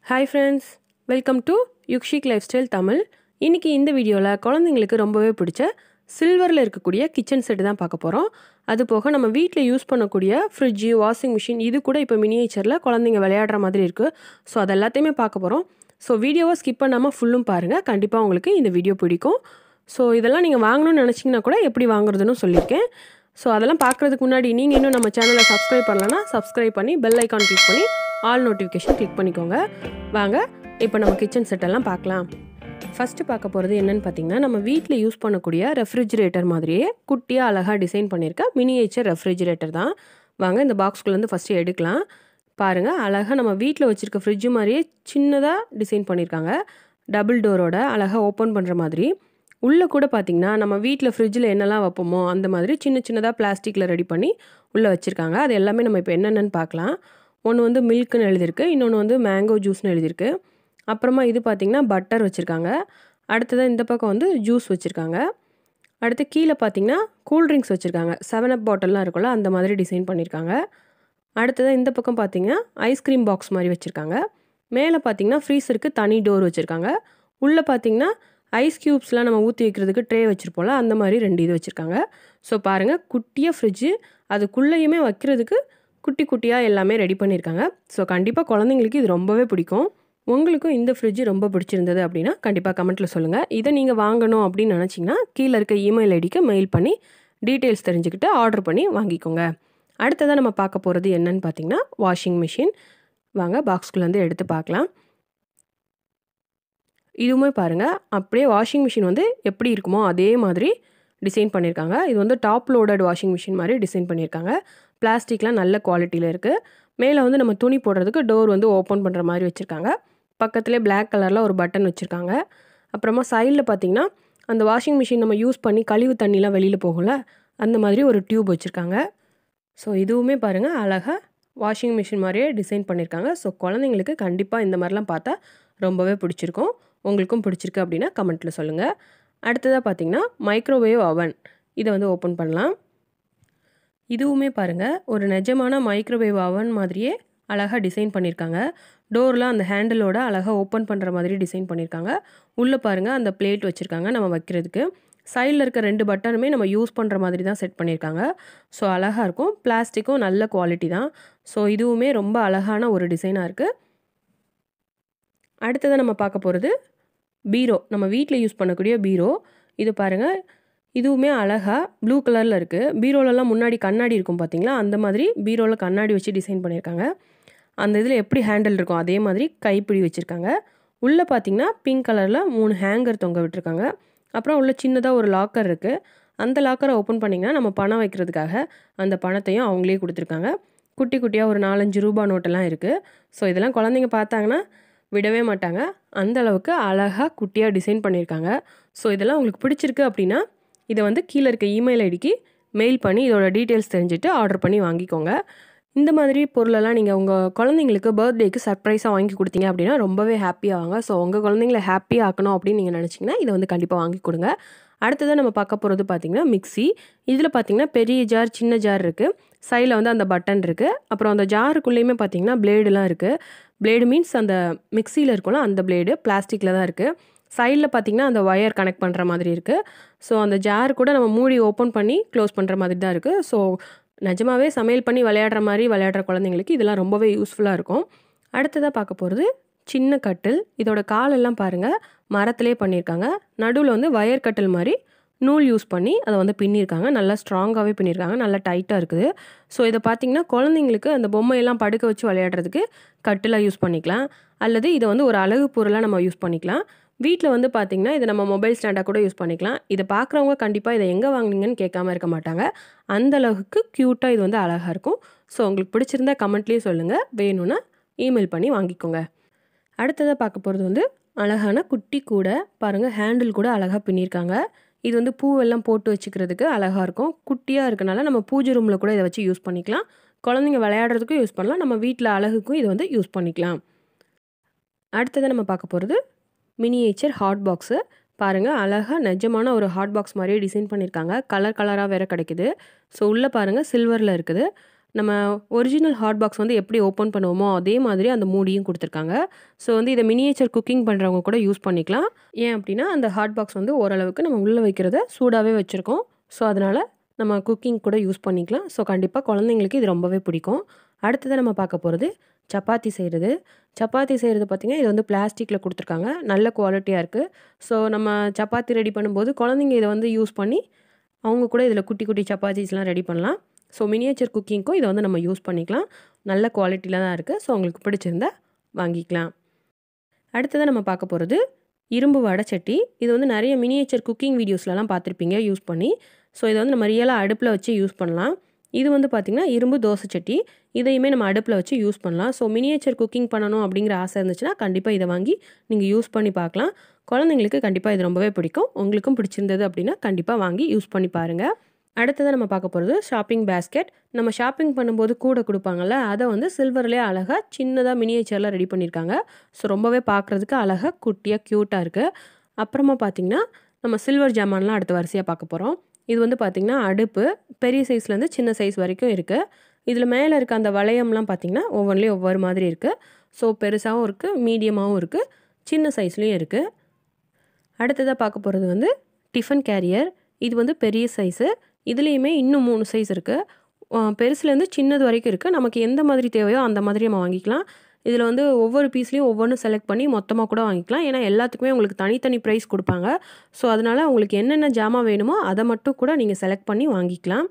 hi friends welcome to Yukshik lifestyle Tamil இன்றைக்கி இந்த வீடியோவில் குழந்தைங்களுக்கு ரொம்பவே பிடிச்ச சில்வரில் இருக்கக்கூடிய கிச்சன் செட்டு தான் பார்க்க போகிறோம் அது போக நம்ம வீட்டில் யூஸ் பண்ணக்கூடிய ஃப்ரிட்ஜு வாஷிங் மிஷின் இது கூட இப்போ மினியேச்சரில் குழந்தைங்க விளையாடுற மாதிரி இருக்குது ஸோ அது எல்லாத்தையுமே பார்க்க போகிறோம் ஸோ வீடியோவை ஸ்கிப் பண்ணாமல் ஃபுல்லும் பாருங்கள் கண்டிப்பாக உங்களுக்கு இந்த வீடியோ பிடிக்கும் ஸோ இதெல்லாம் நீங்கள் வாங்கணும்னு நினச்சிங்கன்னா கூட எப்படி வாங்குறதுன்னு சொல்லியிருக்கேன் ஸோ அதெல்லாம் பார்க்குறதுக்கு முன்னாடி நீங்கள் இன்னும் நம்ம சேனலை சப்ஸ்கிரைப் பண்ணலன்னா சப்ஸ்கிரைப் பண்ணி பெல் ஐக்கான் கிளிக் பண்ணி ஆல் நோட்டிஃபிகேஷன் கிளிக் பண்ணிக்கோங்க வாங்க இப்போ நம்ம கிச்சன் செட்டெல்லாம் பார்க்கலாம் ஃபஸ்ட்டு பார்க்க போகிறது என்னென்னு பார்த்தீங்கன்னா நம்ம வீட்டில் யூஸ் பண்ணக்கூடிய ரெஃப்ரிஜிரேட்டர் மாதிரியே குட்டியாக அழகாக டிசைன் பண்ணியிருக்க மினியேச்சர் ரெஃப்ரிஜிரேட்டர் தான் வாங்க இந்த பாக்ஸ்குள்ளேருந்து ஃபஸ்ட்டு எடுக்கலாம் பாருங்கள் அழகாக நம்ம வீட்டில் வச்சுருக்க ஃப்ரிட்ஜு மாதிரியே சின்னதாக டிசைன் பண்ணியிருக்காங்க டபுள் டோரோட அழகாக ஓப்பன் பண்ணுற மாதிரி உள்ளே கூட பார்த்திங்கன்னா நம்ம வீட்டில் ஃப்ரிட்ஜில் என்னெல்லாம் வைப்போமோ அந்த மாதிரி சின்ன சின்னதாக பிளாஸ்டிக்கில் ரெடி பண்ணி உள்ளே வச்சுருக்காங்க அது எல்லாமே நம்ம இப்போ என்னென்னு பார்க்கலாம் ஒன்று வந்து மில்க்குன்னு எழுதியிருக்கு இன்னொன்று வந்து மேங்கோ ஜூஸ்னு எழுதியிருக்கு அப்புறமா இது பார்த்திங்கன்னா பட்டர் வச்சுருக்காங்க அடுத்ததாக இந்த பக்கம் வந்து ஜூஸ் வச்சுருக்காங்க அடுத்து கீழே பார்த்திங்கன்னா கூல்ட்ரிங்க்ஸ் வச்சுருக்காங்க செவன் அப் பாட்டில்லாம் இருக்கும்ல அந்த மாதிரி டிசைன் பண்ணியிருக்காங்க அடுத்ததாக இந்த பக்கம் பார்த்திங்கன்னா ஐஸ்கிரீம் பாக்ஸ் மாதிரி வச்சுருக்காங்க மேலே பார்த்திங்கன்னா ஃப்ரீசருக்கு தனி டோர் வச்சுருக்காங்க உள்ளே பார்த்திங்கன்னா ஐஸ் க்யூப்ஸ்லாம் நம்ம ஊற்றி வைக்கிறதுக்கு ட்ரே வச்சுருப்போம்ல அந்த மாதிரி ரெண்டு இது வச்சுருக்காங்க ஸோ பாருங்கள் குட்டியாக ஃப்ரிட்ஜு அதுக்குள்ளேயுமே வைக்கிறதுக்கு குட்டி குட்டியாக எல்லாமே ரெடி பண்ணியிருக்காங்க ஸோ கண்டிப்பாக குழந்தைங்களுக்கு இது ரொம்பவே பிடிக்கும் உங்களுக்கும் இந்த ஃப்ரிட்ஜ் ரொம்ப பிடிச்சிருந்தது அப்படின்னா கண்டிப்பாக கமெண்ட்டில் சொல்லுங்கள் இதை நீங்கள் வாங்கணும் அப்படின்னு நினச்சிங்கன்னா கீழே இருக்க இமெயில் ஐடிக்கு மெயில் பண்ணி டீட்டெயில்ஸ் தெரிஞ்சுக்கிட்டு ஆர்டர் பண்ணி வாங்கிக்கோங்க அடுத்ததாக நம்ம பார்க்க போகிறது என்னன்னு பார்த்தீங்கன்னா வாஷிங் மிஷின் வாங்க பாக்ஸ்குள்ளேருந்து எடுத்து பார்க்கலாம் இதுவுமே பாருங்கள் அப்படியே வாஷிங் மிஷின் வந்து எப்படி இருக்குமோ அதே மாதிரி டிசைன் பண்ணியிருக்காங்க இது வந்து டாப் லோடட் வாஷிங் மிஷின் மாதிரி டிசைன் பண்ணியிருக்காங்க பிளாஸ்டிக்லாம் நல்ல குவாலிட்டியில் இருக்குது மேலே வந்து நம்ம துணி போடுறதுக்கு டோர் வந்து ஓப்பன் பண்ணுற மாதிரி வச்சுருக்காங்க பக்கத்துலேயே பிளாக் கலரில் ஒரு பட்டன் வச்சுருக்காங்க அப்புறமா சைடில் பார்த்திங்கன்னா அந்த வாஷிங் மிஷின் நம்ம யூஸ் பண்ணி கழிவு தண்ணிலாம் வெளியில் போகும்ல அந்த மாதிரி ஒரு டியூப் வச்சுருக்காங்க ஸோ இதுவுமே பாருங்கள் அழகாக வாஷிங் மிஷின் மாதிரியே டிசைன் பண்ணியிருக்காங்க ஸோ குழந்தைங்களுக்கு கண்டிப்பாக இந்த மாதிரிலாம் பார்த்தா ரொம்பவே பிடிச்சிருக்கும் உங்களுக்கும் பிடிச்சிருக்கு அப்படின்னா கமெண்ட்டில் சொல்லுங்கள் அடுத்ததாக பார்த்தீங்கன்னா மைக்ரோவேவ் அவன் இதை வந்து ஓப்பன் பண்ணலாம் இதுவுமே பாருங்கள் ஒரு நிஜமான மைக்ரோவேவ் அவன் மாதிரியே அழகாக டிசைன் பண்ணியிருக்காங்க டோர்லாம் அந்த ஹேண்டிலோட அழகாக ஓப்பன் பண்ணுற மாதிரி டிசைன் பண்ணியிருக்காங்க உள்ளே பாருங்கள் அந்த பிளேட் வச்சுருக்காங்க நம்ம வைக்கிறதுக்கு சைடில் இருக்க ரெண்டு பட்டனுமே நம்ம யூஸ் பண்ணுற மாதிரி தான் செட் பண்ணியிருக்காங்க ஸோ அழகாக இருக்கும் பிளாஸ்டிக்கும் நல்ல குவாலிட்டி தான் ஸோ இதுவுமே ரொம்ப அழகான ஒரு டிசைனாக இருக்குது அடுத்ததாக நம்ம பார்க்க போகிறது பீரோ நம்ம வீட்டில் யூஸ் பண்ணக்கூடிய பீரோ இது பாருங்கள் இதுவுமே அழகாக ப்ளூ கலரில் இருக்குது பீரோலலாம் முன்னாடி கண்ணாடி இருக்கும் பார்த்தீங்களா அந்த மாதிரி பீரோவில் கண்ணாடி வச்சு டிசைன் பண்ணியிருக்காங்க அந்த இதில் எப்படி ஹேண்டில் இருக்கும் அதே மாதிரி கைப்பிடி வச்சுருக்காங்க உள்ளே பார்த்தீங்கன்னா பிங்க் கலரில் மூணு ஹேங்கர் தொங்க விட்டுருக்காங்க அப்புறம் உள்ள சின்னதாக ஒரு லாக்கர் இருக்குது அந்த லாக்கரை ஓப்பன் பண்ணிங்கன்னா நம்ம பணம் வைக்கிறதுக்காக அந்த பணத்தையும் அவங்களே கொடுத்துருக்காங்க குட்டி குட்டியாக ஒரு நாலஞ்சு ரூபா நோட்டெல்லாம் இருக்குது ஸோ இதெல்லாம் குழந்தைங்க பார்த்தாங்கன்னா விடவே மாட்டாங்க அந்த அளவுக்கு அழகாக குட்டியாக டிசைன் பண்ணியிருக்காங்க ஸோ இதெல்லாம் உங்களுக்கு பிடிச்சிருக்கு அப்படின்னா இதை வந்து கீழே இருக்க இமெயில் ஐடிக்கு மெயில் பண்ணி இதோட டீட்டெயில்ஸ் தெரிஞ்சுட்டு ஆர்டர் பண்ணி வாங்கிக்கோங்க இந்த மாதிரி பொருளெல்லாம் நீங்கள் உங்கள் குழந்தைங்களுக்கு பர்த்டேக்கு சர்ப்ரைஸாக வாங்கி கொடுத்தீங்க அப்படின்னா ரொம்பவே ஹாப்பியாவாங்க ஸோ உங்கள் குழந்தைங்கள ஹாப்பியாக ஆக்கணும் அப்படின்னு நீங்கள் நினச்சிங்கன்னா இதை வந்து கண்டிப்பாக வாங்கி கொடுங்க அடுத்ததாக நம்ம பார்க்க போகிறது பார்த்திங்கன்னா மிக்சி இதில் பார்த்திங்கன்னா பெரிய ஜார் சின்ன ஜார் இருக்குது சைடில் வந்து அந்த பட்டன் இருக்குது அப்புறம் அந்த ஜாருக்குள்ளேயுமே பார்த்திங்கன்னா பிளேடுலாம் இருக்குது பிளேடு மீன்ஸ் அந்த மிக்சியில் இருக்கும்ல அந்த பிளேடு பிளாஸ்டிக்கில் தான் இருக்குது சைடில் பார்த்திங்கன்னா அந்த ஒயர் கனெக்ட் பண்ணுற மாதிரி இருக்குது ஸோ அந்த ஜார் கூட நம்ம மூடி ஓப்பன் பண்ணி க்ளோஸ் பண்ணுற மாதிரி தான் இருக்குது ஸோ நிஜமாகவே சமையல் பண்ணி விளையாடுற மாதிரி விளையாடுற குழந்தைங்களுக்கு இதெல்லாம் ரொம்பவே யூஸ்ஃபுல்லாக இருக்கும் அடுத்ததாக பார்க்க போகிறது சின்ன கட்டில் இதோட காலெல்லாம் பாருங்கள் மரத்திலே பண்ணியிருக்காங்க நடுவில் வந்து வயர் கட்டில் மாதிரி நூல் யூஸ் பண்ணி அதை வந்து பின்னியிருக்காங்க நல்லா ஸ்ட்ராங்காகவே பின்னியிருக்காங்க நல்லா டைட்டாக இருக்குது ஸோ இதை பார்த்திங்கன்னா குழந்தைங்களுக்கு அந்த பொம்மையெல்லாம் படுக்க வச்சு விளையாடுறதுக்கு கட்டிலாக யூஸ் பண்ணிக்கலாம் அல்லது இதை வந்து ஒரு அழகு பொருளாக நம்ம யூஸ் பண்ணிக்கலாம் வீட்டில் வந்து பார்த்திங்கன்னா இதை நம்ம மொபைல் ஸ்டாண்டாக கூட யூஸ் பண்ணிக்கலாம் இதை பார்க்குறவங்க கண்டிப்பாக இதை எங்கே வாங்கினீங்கன்னு கேட்காம இருக்க மாட்டாங்க அந்த அளவுக்கு க்யூட்டாக இது வந்து அழகாக இருக்கும் ஸோ உங்களுக்கு பிடிச்சிருந்தா கமெண்ட்லேயும் சொல்லுங்கள் வேணும்னா இமெயில் பண்ணி வாங்கிக்கோங்க அடுத்ததாக பார்க்க போகிறது வந்து அழகான குட்டி கூட பாருங்கள் ஹேண்டில் கூட அழகாக பின்னியிருக்காங்க இது வந்து பூவெல்லாம் போட்டு வச்சுக்கிறதுக்கு அழகாக இருக்கும் குட்டியாக இருக்கனால நம்ம பூஜை ரூமில் கூட இதை வச்சு யூஸ் பண்ணிக்கலாம் குழந்தைங்க விளையாடுறதுக்கும் யூஸ் பண்ணலாம் நம்ம வீட்டில் அழகுக்கும் இதை வந்து யூஸ் பண்ணிக்கலாம் அடுத்ததாக நம்ம பார்க்க போகிறது மினியேச்சர் ஹாட் பாக்ஸு பாருங்கள் அழகாக நிஜமான ஒரு ஹாட் பாக்ஸ் மாதிரியே டிசைன் பண்ணியிருக்காங்க கலர் கலராக வேறு கிடைக்குது ஸோ உள்ளே பாருங்கள் சில்வரில் இருக்குது நம்ம ஒரிஜினல் ஹாட் பாக்ஸ் வந்து எப்படி ஓப்பன் பண்ணுவோமோ அதே மாதிரி அந்த மூடியும் கொடுத்துருக்காங்க ஸோ வந்து இதை மினியேச்சர் குக்கிங் பண்ணுறவங்க கூட யூஸ் பண்ணிக்கலாம் ஏன் அப்படின்னா அந்த ஹாட் பாக்ஸ் வந்து ஓரளவுக்கு நம்ம உள்ளே வைக்கிறத சூடாகவே வச்சுருக்கோம் ஸோ அதனால் நம்ம குக்கிங் கூட யூஸ் பண்ணிக்கலாம் ஸோ கண்டிப்பாக குழந்தைங்களுக்கு இது ரொம்பவே பிடிக்கும் அடுத்தது நம்ம பார்க்க போகிறது சப்பாத்தி செய்கிறது சப்பாத்தி செய்கிறது பார்த்திங்கன்னா இது வந்து பிளாஸ்டிக்கில் கொடுத்துருக்காங்க நல்ல குவாலிட்டியாக இருக்குது ஸோ நம்ம சப்பாத்தி ரெடி பண்ணும்போது குழந்தைங்க இதை வந்து யூஸ் பண்ணி அவங்க கூட இதில் குட்டி குட்டி சப்பாத்திஸ்லாம் ரெடி பண்ணலாம் ஸோ மினியேச்சர் குக்கிங்க்கும் இதை வந்து நம்ம யூஸ் பண்ணிக்கலாம் நல்ல குவாலிட்டியில் தான் இருக்குது ஸோ உங்களுக்கு பிடிச்சிருந்தா வாங்கிக்கலாம் அடுத்ததாக நம்ம பார்க்க போகிறது இரும்பு வடைச்சட்டி இது வந்து நிறைய மினியேச்சர் குக்கிங் வீடியோஸ்லலாம் பார்த்துருப்பீங்க யூஸ் பண்ணி ஸோ இதை வந்து நம்ம ரியலாக அடுப்பில் வச்சு யூஸ் பண்ணலாம் இது வந்து பார்த்திங்கன்னா இரும்பு தோசை சட்டி இதையுமே நம்ம அடுப்பில் வச்சு யூஸ் பண்ணலாம் ஸோ மினியேச்சர் குக்கிங் பண்ணணும் அப்படிங்கிற ஆசை இருந்துச்சுன்னா கண்டிப்பாக இதை வாங்கி நீங்கள் யூஸ் பண்ணி பார்க்கலாம் குழந்தைங்களுக்கு கண்டிப்பாக இது ரொம்பவே பிடிக்கும் உங்களுக்கும் பிடிச்சிருந்தது அப்படின்னா கண்டிப்பாக வாங்கி யூஸ் பண்ணி பாருங்கள் அடுத்ததாக நம்ம பார்க்க போகிறது ஷாப்பிங் பேஸ்கெட் நம்ம ஷாப்பிங் பண்ணும்போது கூட கொடுப்பாங்கல்ல அதை வந்து சில்வர்லேயே அழகாக சின்னதாக மினியேச்சரில் ரெடி பண்ணியிருக்காங்க ஸோ ரொம்பவே பார்க்குறதுக்கு அழகாக குட்டியாக க்யூட்டாக இருக்குது அப்புறமா பார்த்திங்கன்னா நம்ம சில்வர் ஜாமான்லாம் அடுத்த வரிசையாக பார்க்க போகிறோம் இது வந்து பார்த்திங்கன்னா அடுப்பு பெரிய சைஸ்லேருந்து சின்ன சைஸ் வரைக்கும் இருக்குது இதில் மேலே இருக்க அந்த வளையம்லாம் பார்த்திங்கன்னா ஒவ்வொன்றிலையும் ஒவ்வொரு மாதிரி இருக்குது ஸோ பெருசாகவும் இருக்குது மீடியமாகவும் இருக்குது சின்ன சைஸ்லேயும் இருக்குது அடுத்ததாக பார்க்க போகிறது வந்து டிஃபன் கேரியர் இது வந்து பெரிய சைஸு இதுலேயுமே இன்னும் மூணு சைஸ் இருக்குது பெருசுலேருந்து சின்னது வரைக்கும் இருக்குது நமக்கு எந்த மாதிரி தேவையோ அந்த மாதிரி நம்ம வாங்கிக்கலாம் இதில் வந்து ஒவ்வொரு பீஸ்லேயும் ஒவ்வொன்றும் செலக்ட் பண்ணி மொத்தமாக கூட வாங்கிக்கலாம் ஏன்னா எல்லாத்துக்குமே உங்களுக்கு தனித்தனி ப்ரைஸ் கொடுப்பாங்க ஸோ அதனால் உங்களுக்கு என்னென்ன ஜாமான் வேணுமோ அதை மட்டும் கூட நீங்கள் செலக்ட் பண்ணி வாங்கிக்கலாம்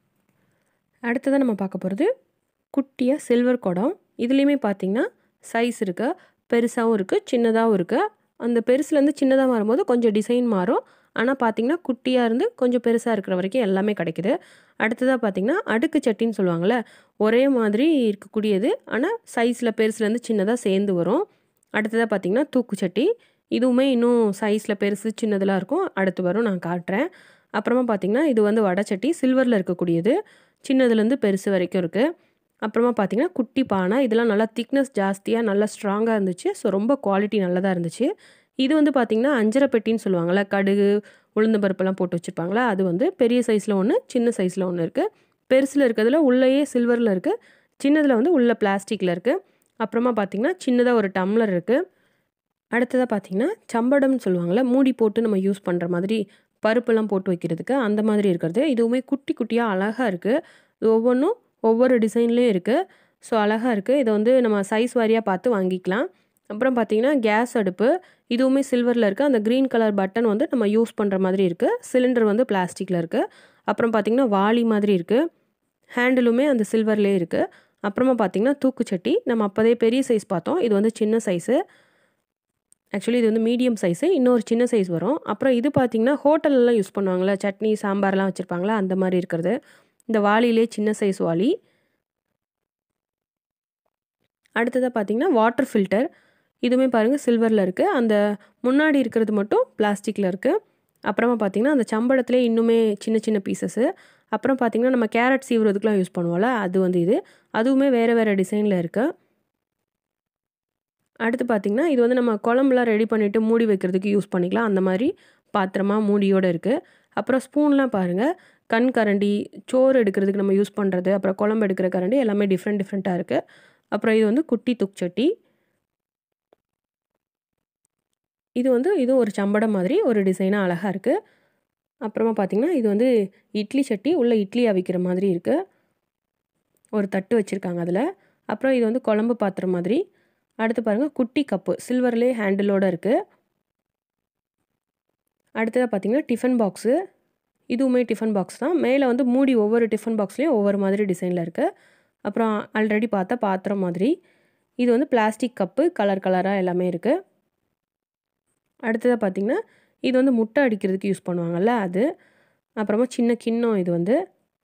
அடுத்ததாக நம்ம பார்க்க போகிறது குட்டியாக சில்வர் குடம் இதுலேயுமே பார்த்திங்கன்னா சைஸ் இருக்குது பெருசாகவும் இருக்குது சின்னதாகவும் இருக்குது அந்த பெருசுலேருந்து சின்னதாக வரும்போது கொஞ்சம் டிசைன் மாறும் ஆனால் பார்த்திங்கன்னா குட்டியாக இருந்து கொஞ்சம் பெருசாக இருக்கிற வரைக்கும் எல்லாமே கிடைக்குது அடுத்ததாக பார்த்திங்கன்னா அடுக்கு சட்டின்னு சொல்லுவாங்கள்ல ஒரே மாதிரி இருக்கக்கூடியது ஆனால் சைஸில் பெருசுலேருந்து சின்னதாக சேர்ந்து வரும் அடுத்ததாக பார்த்திங்கன்னா தூக்குச்சட்டி இதுவுமே இன்னும் சைஸில் பெருசு சின்னதெல்லாம் இருக்கும் அடுத்து வரும் நான் காட்டுறேன் அப்புறமா பார்த்திங்கன்னா இது வந்து வடைச்சட்டி சில்வரில் இருக்கக்கூடியது சின்னதுலேருந்து பெருசு வரைக்கும் இருக்குது அப்புறமா பார்த்திங்கன்னா குட்டி பானை இதெல்லாம் நல்லா திக்னஸ் ஜாஸ்தியாக நல்லா ஸ்ட்ராங்காக இருந்துச்சு ஸோ ரொம்ப குவாலிட்டி நல்லதாக இருந்துச்சு இது வந்து பார்த்திங்கன்னா அஞ்சரை பெட்டின்னு சொல்லுவாங்கள்ல கடுகு உளுந்த பருப்பெல்லாம் போட்டு வச்சுருப்பாங்களா அது வந்து பெரிய சைஸில் ஒன்று சின்ன சைஸில் ஒன்று இருக்குது பெருசில் இருக்கிறதுல உள்ளேயே சில்வரில் இருக்குது சின்னதில் வந்து உள்ள பிளாஸ்டிக்கில் இருக்குது அப்புறமா பார்த்திங்கன்னா சின்னதாக ஒரு டம்ளர் இருக்குது அடுத்ததாக பார்த்திங்கன்னா சம்படம்னு சொல்லுவாங்கள்ல மூடி போட்டு நம்ம யூஸ் பண்ணுற மாதிரி பருப்பெல்லாம் போட்டு வைக்கிறதுக்கு அந்த மாதிரி இருக்கிறது இதுவுமே குட்டி குட்டியாக அழகாக இருக்குது இது ஒவ்வொன்றும் ஒவ்வொரு டிசைன்லேயும் இருக்குது ஸோ அழகாக இருக்குது இதை வந்து நம்ம சைஸ் வாரியாக பார்த்து வாங்கிக்கலாம் அப்புறம் பார்த்திங்கன்னா கேஸ் அடுப்பு இதுவுமே சில்வரில் இருக்குது அந்த க்ரீன் கலர் பட்டன் வந்து நம்ம யூஸ் பண்ணுற மாதிரி இருக்குது சிலிண்டர் வந்து பிளாஸ்டிக்கில் இருக்குது அப்புறம் பார்த்திங்கன்னா வாளி மாதிரி இருக்குது ஹேண்டிலுமே அந்த சில்வர்லேயே இருக்குது அப்புறமா பார்த்திங்கன்னா தூக்குச்சட்டி நம்ம அப்போதே பெரிய சைஸ் பார்த்தோம் இது வந்து சின்ன சைஸு ஆக்சுவலி இது வந்து மீடியம் சைஸு இன்னொரு சின்ன சைஸ் வரும் அப்புறம் இது பார்த்திங்கன்னா ஹோட்டல்லலாம் யூஸ் பண்ணுவாங்கள்ல சட்னி சாம்பார்லாம் வச்சுருப்பாங்களா அந்த மாதிரி இருக்கிறது இந்த வாளிலே சின்ன சைஸ் வாளி அடுத்ததாக பார்த்திங்கன்னா வாட்டர் ஃபில்டர் இதுவுமே பாருங்கள் சில்வரில் இருக்குது அந்த முன்னாடி இருக்கிறது மட்டும் பிளாஸ்டிக்கில் இருக்குது அப்புறமா பார்த்திங்கன்னா அந்த சம்பளத்துலேயே இன்னுமே சின்ன சின்ன பீசஸ்ஸு அப்புறம் பார்த்திங்கன்னா நம்ம கேரட் சீவுறதுக்குலாம் யூஸ் பண்ணுவோம்ல அது வந்து இது அதுவுமே வேறு வேறு டிசைனில் இருக்குது அடுத்து பார்த்திங்கன்னா இது வந்து நம்ம குழம்புலாம் ரெடி பண்ணிவிட்டு மூடி வைக்கிறதுக்கு யூஸ் பண்ணிக்கலாம் அந்த மாதிரி பாத்திரமா மூடியோடு இருக்குது அப்புறம் ஸ்பூன்லாம் பாருங்கள் கண் கரண்டி சோறு எடுக்கிறதுக்கு நம்ம யூஸ் பண்ணுறது அப்புறம் குழம்பு எடுக்கிற கரண்டி எல்லாமே டிஃப்ரெண்ட் டிஃப்ரெண்ட்டாக இருக்குது அப்புறம் இது வந்து குட்டி துக்சட்டி இது வந்து இது ஒரு சம்படம் மாதிரி ஒரு டிசைனாக அழகாக இருக்குது அப்புறமா பார்த்திங்கன்னா இது வந்து இட்லி சட்டி உள்ளே இட்லி அவிக்கிற மாதிரி இருக்குது ஒரு தட்டு வச்சுருக்காங்க அதில் அப்புறம் இது வந்து குழம்பு பாத்திரம் மாதிரி அடுத்து பாருங்கள் குட்டி கப்பு சில்வர்லேயே ஹேண்டிலோடு இருக்குது அடுத்ததாக பார்த்திங்கன்னா டிஃபன் பாக்ஸு இதுவுமே டிஃபன் பாக்ஸ் தான் மேலே வந்து மூடி ஒவ்வொரு டிஃபன் பாக்ஸ்லேயும் ஒவ்வொரு மாதிரி டிசைனில் இருக்குது அப்புறம் ஆல்ரெடி பார்த்தா பாத்திரம் மாதிரி இது வந்து பிளாஸ்டிக் கப்பு கலர் கலராக எல்லாமே இருக்குது அடுத்ததாக பார்த்திங்கன்னா இது வந்து முட்டை அடிக்கிறதுக்கு யூஸ் பண்ணுவாங்கள்ல அது அப்புறமா சின்ன கிண்ணம் இது வந்து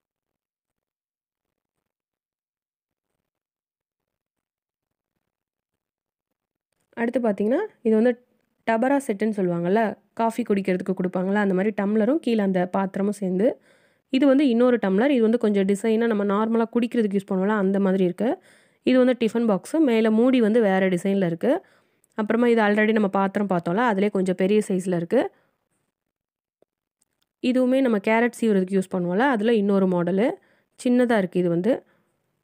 அடுத்து பார்த்திங்கன்னா இது வந்து டபரா செட்டுன்னு சொல்லுவாங்கள்ல காஃபி குடிக்கிறதுக்கு கொடுப்பாங்களா அந்த மாதிரி டம்ளரும் கீழே அந்த பாத்திரமும் சேர்ந்து இது வந்து இன்னொரு டம்ளர் இது வந்து கொஞ்சம் டிசைனாக நம்ம நார்மலாக குடிக்கிறதுக்கு யூஸ் பண்ணுவோம்ல அந்த மாதிரி இருக்குது இது வந்து டிஃபன் பாக்ஸு மேலே மூடி வந்து வேறு டிசைனில் இருக்குது அப்புறமா இது ஆல்ரெடி நம்ம பாத்திரம் பார்த்தோம்ல அதிலே கொஞ்சம் பெரிய சைஸில் இருக்குது இதுவுமே நம்ம கேரட் சீவுறதுக்கு யூஸ் பண்ணுவோம்ல அதில் இன்னொரு மாடலு சின்னதாக இருக்குது இது வந்து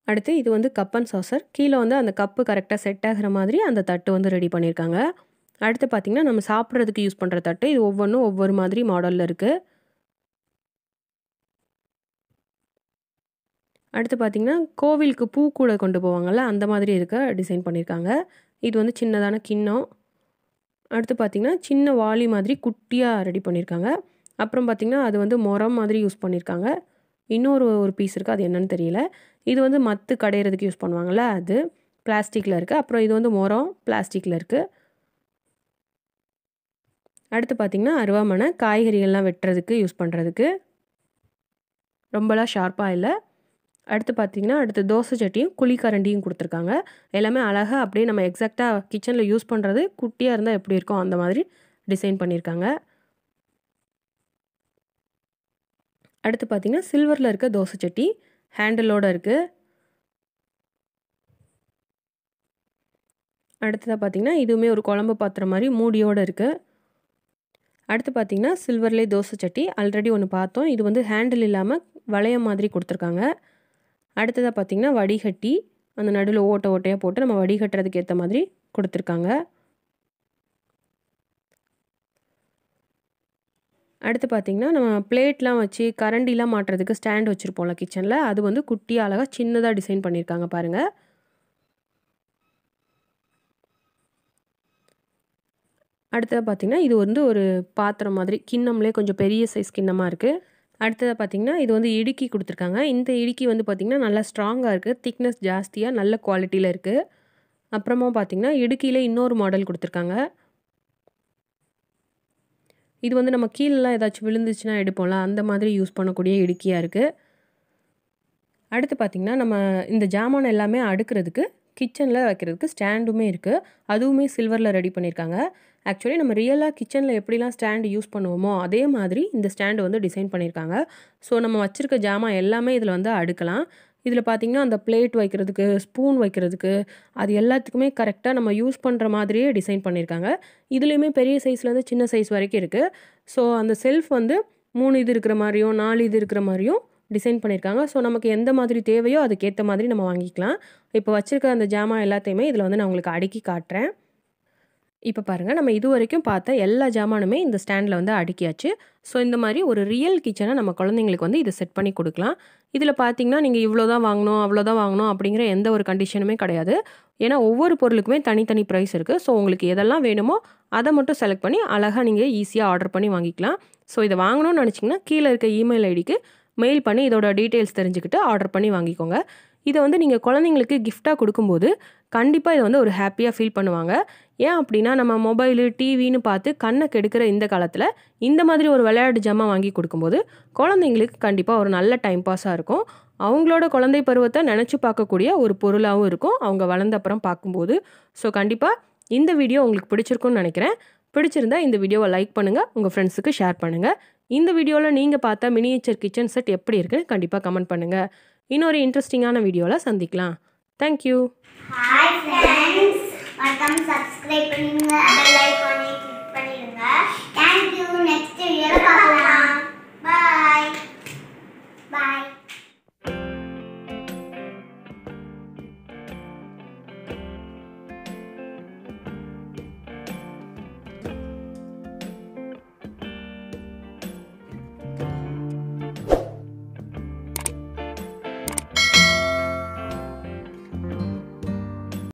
அடுத்து இது வந்து கப் அண்ட் சாசர் கீழே வந்து அந்த கப்பு கரெக்டாக செட் ஆகிற மாதிரி அந்த தட்டு வந்து ரெடி பண்ணியிருக்காங்க அடுத்து பார்த்திங்கன்னா நம்ம சாப்பிட்றதுக்கு யூஸ் பண்ணுற தட்டு இது ஒவ்வொன்றும் ஒவ்வொரு மாதிரி மாடலில் இருக்குது அடுத்து பார்த்திங்கன்னா கோவிலுக்கு பூ கூட கொண்டு போவாங்கள்ல அந்த மாதிரி இருக்க டிசைன் பண்ணியிருக்காங்க இது வந்து சின்னதான கிண்ணம் அடுத்து பார்த்திங்கன்னா சின்ன வாளி மாதிரி குட்டியாக ரெடி பண்ணியிருக்காங்க அப்புறம் பார்த்திங்கன்னா அது வந்து முறம் மாதிரி யூஸ் பண்ணியிருக்காங்க இன்னொரு ஒரு பீஸ் இருக்குது அது என்னன்னு தெரியல இது வந்து மத்து கடையிறதுக்கு யூஸ் பண்ணுவாங்கள்ல அது பிளாஸ்டிக்கில் இருக்குது அப்புறம் இது வந்து முறம் பிளாஸ்டிக்கில் இருக்குது அடுத்து பார்த்திங்கன்னா அருவாமனை காய்கறிகள்லாம் வெட்டுறதுக்கு யூஸ் பண்ணுறதுக்கு ரொம்பலாம் ஷார்ப்பாக இல்லை அடுத்து பார்த்திங்கன்னா அடுத்து தோசை சட்டியும் குழிக்கரண்டியும் கொடுத்துருக்காங்க எல்லாமே அழகாக அப்படியே நம்ம எக்ஸாக்டாக கிச்சனில் யூஸ் பண்ணுறது குட்டியாக இருந்தால் எப்படி இருக்கும் அந்த மாதிரி டிசைன் பண்ணியிருக்காங்க அடுத்து பார்த்திங்கன்னா சில்வரில் இருக்க தோசை சட்டி ஹேண்டிலோடு இருக்குது அடுத்ததாக பார்த்திங்கன்னா இதுவுமே ஒரு குழம்பு பாத்திரம் மாதிரி மூடியோடு இருக்குது அடுத்து பார்த்திங்கன்னா சில்வர்லேயே தோசை சட்டி ஆல்ரெடி ஒன்று பார்த்தோம் இது வந்து ஹேண்டில் இல்லாமல் வளையம் மாதிரி கொடுத்துருக்காங்க அடுத்ததாக பார்த்திங்கன்னா வடிகட்டி அந்த நடுவில் ஓட்டை ஓட்டையாக போட்டு நம்ம வடிகட்டுறதுக்கு ஏற்ற மாதிரி கொடுத்துருக்காங்க அடுத்து பார்த்திங்கன்னா நம்ம பிளேட்லாம் வச்சு கரண்டிலாம் மாட்டுறதுக்கு ஸ்டாண்ட் வச்சுருப்போம்ல கிச்சனில் அது வந்து குட்டி அழகாக சின்னதாக டிசைன் பண்ணியிருக்காங்க பாருங்கள் அடுத்ததாக பார்த்திங்கன்னா இது வந்து ஒரு பாத்திரம் மாதிரி கிண்ணம்லேயே கொஞ்சம் பெரிய சைஸ் கிண்ணமாக இருக்குது அடுத்ததாக பார்த்திங்கன்னா இது வந்து இடுக்கி கொடுத்துருக்காங்க இந்த இடுக்கி வந்து பார்த்திங்கன்னா நல்லா ஸ்ட்ராங்காக இருக்குது திக்னஸ் ஜாஸ்தியாக நல்ல குவாலிட்டியில் இருக்குது அப்புறமா பார்த்திங்கன்னா இடுக்கியில் இன்னொரு மாடல் கொடுத்துருக்காங்க இது வந்து நம்ம கீழெலாம் ஏதாச்சும் விழுந்துச்சுன்னா எடுப்போம்ல அந்த மாதிரி யூஸ் பண்ணக்கூடிய இடுக்கியாக இருக்குது அடுத்து பார்த்திங்கன்னா நம்ம இந்த ஜாமான் எல்லாமே அடுக்கிறதுக்கு கிச்சனில் வைக்கிறதுக்கு ஸ்டாண்டுமே இருக்குது அதுவுமே சில்வரில் ரெடி பண்ணியிருக்காங்க ஆக்சுவலி நம்ம ரியலாக கிச்சனில் எப்படிலாம் ஸ்டாண்டு யூஸ் பண்ணுவோமோ அதே மாதிரி இந்த ஸ்டாண்டு வந்து டிசைன் பண்ணியிருக்காங்க ஸோ நம்ம வச்சுருக்க ஜாமான் எல்லாமே இதில் வந்து அடுக்கலாம் இதில் பார்த்திங்கன்னா அந்த பிளேட் வைக்கிறதுக்கு ஸ்பூன் வைக்கிறதுக்கு அது எல்லாத்துக்குமே கரெக்டாக நம்ம யூஸ் பண்ணுற மாதிரியே டிசைன் பண்ணியிருக்காங்க இதுலேயுமே பெரிய சைஸ்லேருந்து சின்ன சைஸ் வரைக்கும் இருக்குது ஸோ அந்த செல்ஃப் வந்து மூணு இது இருக்கிற மாதிரியும் நாலு இது இருக்கிற மாதிரியும் டிசைன் பண்ணியிருக்காங்க ஸோ நமக்கு எந்த மாதிரி தேவையோ அதுக்கேற்ற மாதிரி நம்ம வாங்கிக்கலாம் இப்போ வச்சுருக்க அந்த ஜாமான் எல்லாத்தையுமே இதில் வந்து நான் உங்களுக்கு அடுக்கி காட்டுறேன் இப்போ பாருங்கள் நம்ம இது வரைக்கும் பார்த்த எல்லா ஜாமானுமே இந்த ஸ்டாண்டில் வந்து அடுக்கியாச்சு ஸோ இந்த மாதிரி ஒரு ரியல் கிச்சனை நம்ம குழந்தைங்களுக்கு வந்து இதை செட் பண்ணி கொடுக்கலாம் இதில் பார்த்தீங்கன்னா நீங்கள் இவ்வளோ தான் வாங்கணும் அவ்வளோ தான் வாங்கணும் அப்படிங்கிற எந்த ஒரு கண்டிஷனுமே கிடையாது ஏன்னா ஒவ்வொரு பொருளுக்குமே தனித்தனி ப்ரைஸ் இருக்குது ஸோ உங்களுக்கு எதெல்லாம் வேணுமோ அதை மட்டும் செலக்ட் பண்ணி அழகாக நீங்கள் ஈஸியாக ஆர்டர் பண்ணி வாங்கிக்கலாம் ஸோ இதை வாங்கணும்னு நினச்சிங்கன்னா கீழே இருக்க இமெயில் ஐடிக்கு மெயில் பண்ணி இதோட டீட்டெயில்ஸ் தெரிஞ்சுக்கிட்டு ஆர்டர் பண்ணி வாங்கிக்கோங்க இதை வந்து நீங்கள் குழந்தைங்களுக்கு கிஃப்டாக கொடுக்கும்போது கண்டிப்பாக இதை வந்து ஒரு ஹாப்பியாக ஃபீல் பண்ணுவாங்க ஏன் அப்படின்னா நம்ம மொபைலு டிவின்னு பார்த்து கண்ணை கெடுக்கிற இந்த காலத்தில் இந்த மாதிரி ஒரு விளையாட்டு ஜாமான் வாங்கி கொடுக்கும்போது குழந்தைங்களுக்கு கண்டிப்பாக ஒரு நல்ல டைம் பாஸாக இருக்கும் அவங்களோட குழந்தை பருவத்தை நினச்சி பார்க்கக்கூடிய ஒரு பொருளாகவும் இருக்கும் அவங்க வளர்ந்த அப்புறம் பார்க்கும்போது ஸோ கண்டிப்பாக இந்த வீடியோ உங்களுக்கு பிடிச்சிருக்கும்னு நினைக்கிறேன் பிடிச்சிருந்தா இந்த வீடியோவை லைக் பண்ணுங்கள் உங்கள் ஃப்ரெண்ட்ஸுக்கு ஷேர் பண்ணுங்கள் இந்த வீடியோவில் நீங்கள் பார்த்த மினியேச்சர் கிச்சன் செட் எப்படி இருக்குன்னு கண்டிப்பாக கமெண்ட் பண்ணுங்கள் இன்னொரு இன்ட்ரெஸ்டிங்கான வீடியோவில் சந்திக்கலாம் தேங்க்யூ ஹாய் ஃப்ரெண்ட்ஸ் மறக்காம சப்ஸ்கிரைப் பண்ணுங்க